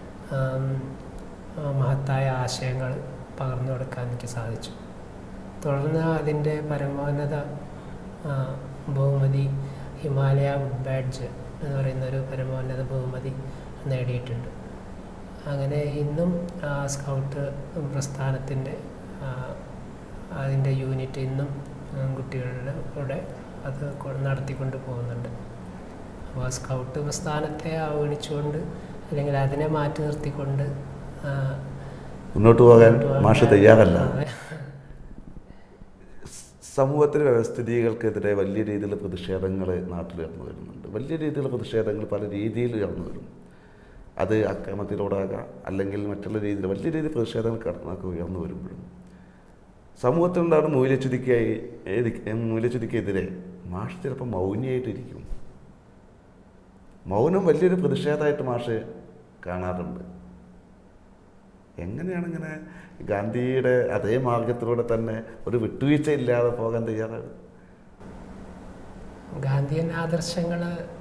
മഹത്തായ ആശയങ്ങൾ പകർന്നു കൊടുക്കാൻ എനിക്ക് സാധിച്ചു തുടർന്ന് അതിൻ്റെ പരമോന്നത ആ, ബഹുമതി ഹിമാലയ വുഡ് ബാഡ്ജ് എന്ന് പറയുന്ന ഒരു പരമോന്നത ബഹുമതി നേടിയിട്ടുണ്ട് അങ്ങനെ ഇന്നും ആ സ്കൗട്ട് പ്രസ്ഥാനത്തിൻ്റെ ആ, അതിൻ്റെ യൂണിറ്റ് ഇന്നും ഉം, കുട്ടികളുടെ കൂടെ അത് കൊ- നടത്തിക്കൊണ്ട് പോകുന്നുണ്ട് അപ്പോൾ സ്കൗട്ട് പ്രസ്ഥാനത്തെ അവഗണിച്ചുകൊണ്ട് അല്ലെങ്കിൽ അതിനെ മാറ്റി നിർത്തിക്കൊണ്ട് ആ, മുന്നോട്ട് പോകാൻ മുന്നോട്ട് മാഷ് പോകാൻ- തയ്യാറല്ല അതെ. സമൂഹത്തിലെ വ്യവസ്ഥിതികൾക്കെതിരെ വലിയ രീതിയിലുള്ള പ്രതിഷേധങ്ങൾ നാട്ടിൽ ഉയർന്നു വരുന്നുണ്ട് വലിയ രീതിയിലുള്ള പ്രതിഷേധങ്ങൾ പല രീതിയിൽ ഉയർന്നു വരും അത് അക്രമത്തിലൂടാകാം അല്ലെങ്കിൽ മറ്റുള്ള രീതിയിൽ വലിയ രീതിയിൽ പ്രതിഷേധങ്ങൾ കടന്നൊക്കെ ഉയർന്നു വരുമ്പോഴും സമൂഹത്തിലുണ്ടാകുന്ന മൂല്യച്യുതിക്കായി മൂല്യച്യുതിക്കെതിരെ മാഷ് ചിലപ്പോൾ മൗനിയായിട്ടിരിക്കും മൗനം വലിയൊരു പ്രതിഷേധമായിട്ട് മാഷ് കാണാറുണ്ട് എങ്ങനെയാണ് ഇങ്ങനെ ഗാന്ധിയുടെ അതേ മാർഗത്തിലൂടെ തന്നെ ഒരു വിട്ടുവീഴ്ച ഇല്ലാതെ പോകാൻ തയ്യാറാണ് ഗാന്ധിയൻ ആദർശങ്ങൾ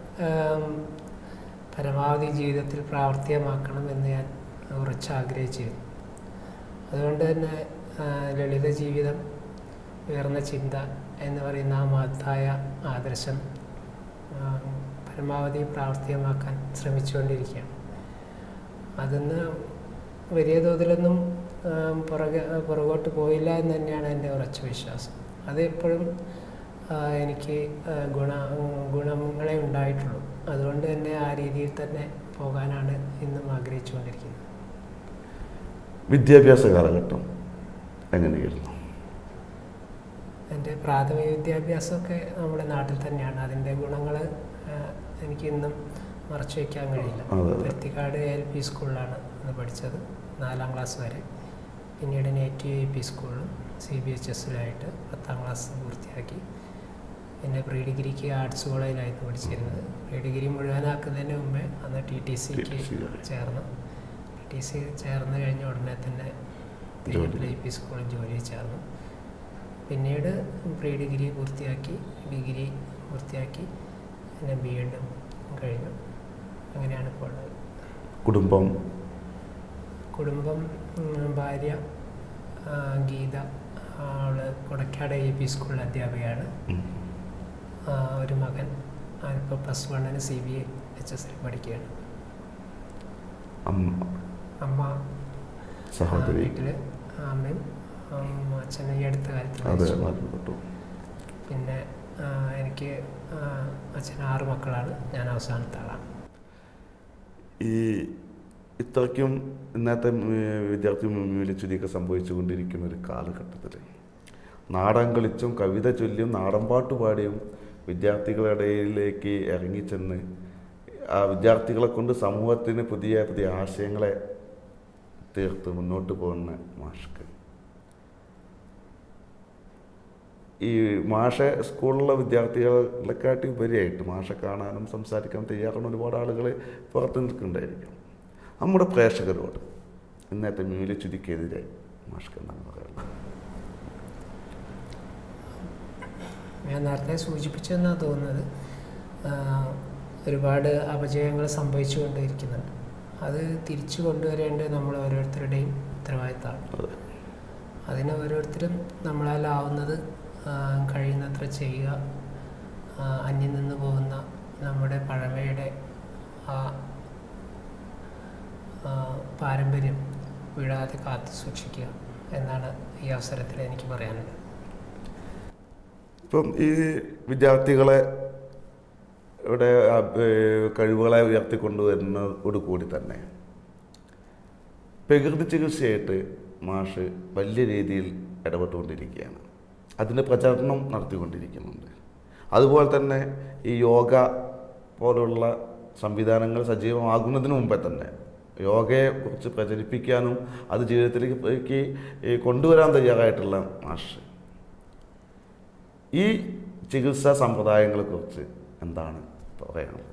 പരമാവധി ജീവിതത്തിൽ പ്രാവർത്തികമാക്കണം എന്ന് ഞാൻ ഉറച്ച് ആഗ്രഹിച്ചിരുന്നു അതുകൊണ്ട് തന്നെ ആ, ലളിത ജീവിതം ഉയർന്ന ചിന്ത എന്ന് പറയുന്ന ആ മഹത്തായ ആദർശം ആ, പരമാവധി പ്രാവർത്തികമാക്കാൻ ശ്രമിച്ചുകൊണ്ടിരിക്കുകയാണ് അതിന്ന് വലിയ തോതിലൊന്നും ആ, പുറകെ പുറകോട്ട് പോയില്ല എന്ന് തന്നെയാണ് എൻ്റെ ഉറച്ച വിശ്വാസം അത് എപ്പോഴും ആ, എനിക്ക് ആ, ഗുണ ഗുണങ്ങളെ ഉണ്ടായിട്ടുള്ളൂ അതുകൊണ്ട് തന്നെ ആ രീതിയിൽ തന്നെ പോകാനാണ് ഇന്നും ആഗ്രഹിച്ചുകൊണ്ടിരിക്കുന്നത് വിദ്യാഭ്യാസ കാലഘട്ടം എങ്ങനെയായിരുന്നു എൻ്റെ പ്രാഥമിക വിദ്യാഭ്യാസമൊക്കെ നമ്മുടെ നാട്ടിൽ തന്നെയാണ് അതിൻ്റെ ഗുണങ്ങൾ എനിക്ക് ഇന്നും മറച്ചു വയ്ക്കാൻ കഴിയില്ല അതെ, അതെ. പരുത്തിക്കാട് എൽ പി സ്കൂളിലാണ് അന്ന് പഠിച്ചത് നാലാം ക്ലാസ് വരെ പിന്നീട് നേറ്റീവ് എ പി സ്കൂളിലും സി ബി എച്ച് എസിലായിട്ട് പത്താം ക്ലാസ് പൂർത്തിയാക്കി പിന്നെ പ്രീ ഡിഗ്രിക്ക് ആർട്സ് കോളേജിലായിരുന്നു പഠിച്ചിരുന്നത് പ്രീ ഡിഗ്രി മുഴുവനാക്കുന്നതിന് മുമ്പേ അന്ന് ടി ടി സിക്ക് TTC ക്ക് ചേർന്നു ടി ടി സി ചേർന്ന് കഴിഞ്ഞ ഉടനെ തന്നെ ജോലി. എ പി സ്കൂളിൽ ജോലിയിൽ ചേർന്നു പിന്നീട് പ്രീ ഡിഗ്രി പൂർത്തിയാക്കി ഡിഗ്രി പൂർത്തിയാക്കി പിന്നെ ബി എഡും കഴിഞ്ഞു അങ്ങനെയാണ് ഇപ്പോൾ ഉള്ളത് കുടുംബം കുടുംബം ഉം, ഭാര്യ ആ, ഗീത അവള് കൊടക്കാട് എ പി സ്കൂളിൽ അധ്യാപികയാണ് ഉം. ആ, ഒരു മകൻ ഇപ്പോൾ പ്ലസ് വണ്ണിന് സി ബി എച്ച് എസ് പഠിക്കുകയാണ് അമ്മ അമ്മ സഹോദരി വീട്ടിൽ അമ്മയും ഉം, അച്ഛനും ഈ അടുത്ത കാലത്ത് അതെ മരിച്ചു. മരണപ്പെട്ടു പിന്നെ ആ, എനിക്ക് ആ, അച്ഛൻ ആറ് മക്കളാണ് ഞാൻ അവസാനത്തെ ആളാണ് ഈ ഇത്രയ്ക്കും ഇന്നത്തെ ഉം, വിദ്യാർത്ഥി മൂല്യച്യുതിയൊക്കെ സംഭവിച്ചുകൊണ്ടിരിക്കുന്ന ഒരു കാലഘട്ടത്തിൽ നാടൻ കളിച്ചും കവിത ചൊല്ലിയും നാടൻ പാട്ട് പാടിയും വിദ്യാർത്ഥികളുടെ ഇടയിലേക്ക് ഇറങ്ങിച്ചെന്ന് ആ വിദ്യാർത്ഥികളെ കൊണ്ട് സമൂഹത്തിന് പുതിയ പുതിയ ആശയങ്ങളെ തീർത്ത് മുന്നോട്ട് പോകുന്ന മാഷ്ക്ക് ഈ മാഷ സ്കൂളിലെ വിദ്യാർത്ഥികളെക്കാട്ടി ഉപരിയായിട്ട് മാഷെ കാണാനും സംസാരിക്കാനും തയ്യാറാണ് ഒരുപാട് ആളുകൾ പുറത്ത് നിൽക്കുന്നുണ്ടായിരിക്കും നമ്മുടെ പ്രേക്ഷകരോട് ഇന്നത്തെ മൂല്യച്യുതിക്കെതിരെ മാഷ്ക്ക് എന്താണ് പറയാനുള്ളത് ഞാൻ നേരത്തെ സൂചിപ്പിച്ചെന്നാണ് തോന്നുന്നത് ആ, ഒരുപാട് അപജയങ്ങൾ സംഭവിച്ചുകൊണ്ടിരിക്കുന്നുണ്ട് അത് തിരിച്ചു കൊണ്ടുവരേണ്ടത് നമ്മൾ ഓരോരുത്തരുടെയും ഉത്തരവാദിത്തമാണ് അതെ അതിന് ഓരോരുത്തരും നമ്മളാലാവുന്നത് ആ, കഴിയുന്നത്ര ചെയ്യുക ആ, അന്യം നിന്ന് പോകുന്ന നമ്മുടെ പഴമയുടെ ആ ആ, പാരമ്പര്യം വിടാതെ കാത്തു സൂക്ഷിക്കുക എന്നാണ് ഈ അവസരത്തിൽ എനിക്ക് പറയാനുള്ളത് ഇപ്പം ഈ വിദ്യാർത്ഥികളെ ഇവിടെ ആ, ഏർ, കഴിവുകളെ ഉയർത്തിക്കൊണ്ടുവരുന്നതോട് കൂടി തന്നെ പ്രകൃതി ചികിത്സയായിട്ട് മാഷ് വലിയ രീതിയിൽ ഇടപെട്ടുകൊണ്ടിരിക്കുകയാണ് അതിൻ്റെ പ്രചരണം നടത്തിക്കൊണ്ടിരിക്കുന്നുണ്ട് അതുപോലെ തന്നെ ഈ യോഗ പോലുള്ള സംവിധാനങ്ങൾ സജീവമാകുന്നതിന് മുമ്പേ തന്നെ യോഗയെ കുറിച്ച് പ്രചരിപ്പിക്കാനും അത് ജീവിതത്തിലേക്ക് ഈ കൊണ്ടുവരാൻ തയ്യാറായിട്ടുള്ള മാഷ് ഈ ചികിത്സാ സമ്പ്രദായങ്ങളെക്കുറിച്ച് എന്താണ് പറയാനുള്ളത്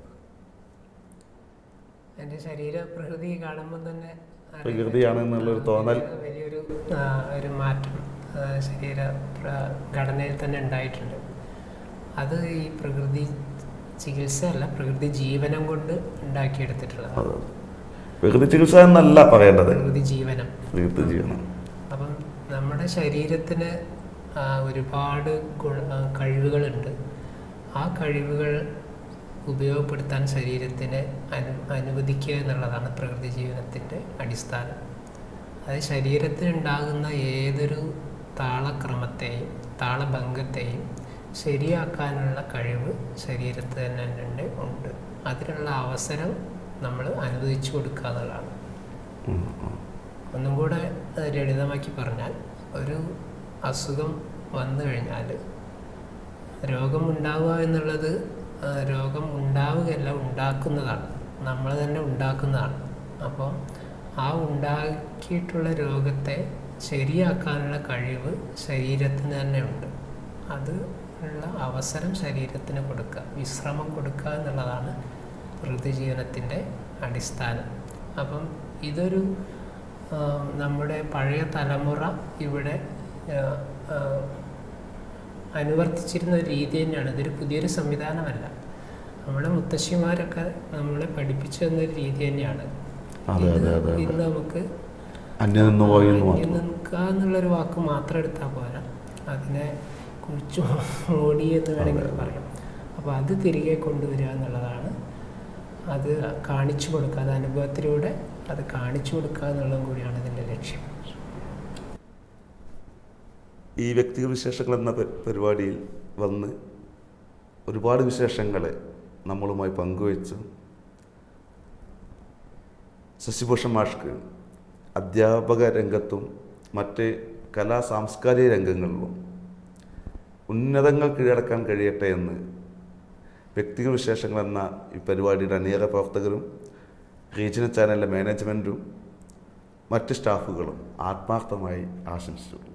എൻ്റെ ശരീര പ്രകൃതി കാണുമ്പോൾ തന്നെ അറിയാൻ പ്രകൃതിയാണ് പറ്റും. എന്നുള്ളൊരു ആ, തോന്നൽ. വലിയ- വലിയൊരു ആ, ഒരു മാറ്റം ആ, ശരീര പ്ര- ഘടനയിൽ തന്നെ ഉണ്ടായിട്ടുണ്ട് അത് ഈ പ്രകൃതി ചികിത്സയല്ല പ്രകൃതി ജീവനം കൊണ്ട് ഉണ്ടാക്കിയെടുത്തിട്ടുള്ളതാണ് അതെ പ്രകൃതി ചികിത്സ എന്നല്ല പറയേണ്ടത് പ്രകൃതി ജീവനം പ്രകൃതി ജീവനം അപ്പം നമ്മുടെ ശരീരത്തിന് ആ, ഒരുപാട് ഗുണ ആ, കഴിവുകളുണ്ട് ആ കഴിവുകൾ ഉപയോഗപ്പെടുത്താൻ ശരീരത്തിന് അനു അനുവദിക്കുക എന്നുള്ളതാണ് പ്രകൃതി ജീവനത്തിൻ്റെ അടിസ്ഥാനം അത് ശരീരത്തിനുണ്ടാകുന്ന ഏതൊരു താളക്രമത്തെയും താളഭംഗത്തെയും ശരിയാക്കാനുള്ള കഴിവ് ശരീരത്തിൽ തന്നെ ഉണ്ട് ഉണ്ട് അതിനുള്ള അവസരം നമ്മൾ അനുവദിച്ചു കൊടുക്കുക എന്നുള്ളതാണ് ഉം, ഉം. ഒന്നും കൂടെ അത് ലളിതമാക്കി പറഞ്ഞാൽ ഒരു അസുഖം വന്നു കഴിഞ്ഞാൽ രോഗം ഉണ്ടാവുക എന്നുള്ളത് ആ, രോഗം ഉണ്ടാവുകയല്ല ഉണ്ടാക്കുന്നതാണ് നമ്മൾ തന്നെ ഉണ്ടാക്കുന്നതാണ് അപ്പോൾ ആ ഉണ്ടാക്കിയിട്ടുള്ള രോഗത്തെ ശരിയാക്കാനുള്ള കഴിവ് ശരീരത്തിന് തന്നെ ഉണ്ട് അത് ഉള്ള അവസരം ശരീരത്തിന് കൊടുക്കുക വിശ്രമം കൊടുക്കുക എന്നുള്ളതാണ് പ്രതിജീവനത്തിൻ്റെ അടിസ്ഥാനം അപ്പം ഇതൊരു ആ, നമ്മുടെ പഴയ തലമുറ ഇവിടെ ആ, ആ, അനുവർത്തിച്ചിരുന്ന ഒരു രീതി തന്നെയാണ് ഇതൊരു പുതിയൊരു സംവിധാനമല്ല നമ്മുടെ മുത്തശ്ശിമാരൊക്കെ നമ്മളെ പഠിപ്പിച്ചു തന്നൊരു രീതി തന്നെയാണ് അതെ ഇത് അതെ അതെ ഇന്ന് നമുക്ക് അന്യം നിന്ന് പോയി എന്ന് അന്യം മാത്രം നിൽക്കുക എന്നുള്ളൊരു വാക്ക് മാത്രം എടുത്താൽ പോരാ അതിനെ കുഴിച്ചു മൂടി എന്ന് വേണമെങ്കിൽ പറയാം അപ്പോൾ അത് തിരികെ കൊണ്ടുവരിക എന്നുള്ളതാണ് അത് കാണിച്ചു കൊടുക്കുക അത് അനുഭവത്തിലൂടെ അത് കാണിച്ചു കൊടുക്കുക എന്നുള്ളതും കൂടിയാണ് ഇതിൻ്റെ ലക്ഷ്യം ഈ വ്യക്തിഗത വിശേഷങ്ങൾ എന്ന പ- പരിപാടിയിൽ വന്ന് ഒരുപാട് വിശേഷങ്ങൾ നമ്മളുമായി പങ്കുവച്ചു ശശിഭൂഷൺ മാഷ്ക്ക് അധ്യാപക രംഗത്തും മറ്റ് കലാ സാംസ്കാരിക രംഗങ്ങളിലും ഉന്നതങ്ങൾ കീഴടക്കാൻ കഴിയട്ടെ എന്ന് വ്യക്തിഗത വിശേഷങ്ങൾ എന്ന ഈ പരിപാടിയുടെ അണിയറ പ്രവർത്തകരും റീജിയണൽ ചാനലിലെ മാനേജ്മെൻറ്റും മറ്റ് സ്റ്റാഫുകളും ആത്മാർത്ഥമായി ആശംസിച്ചു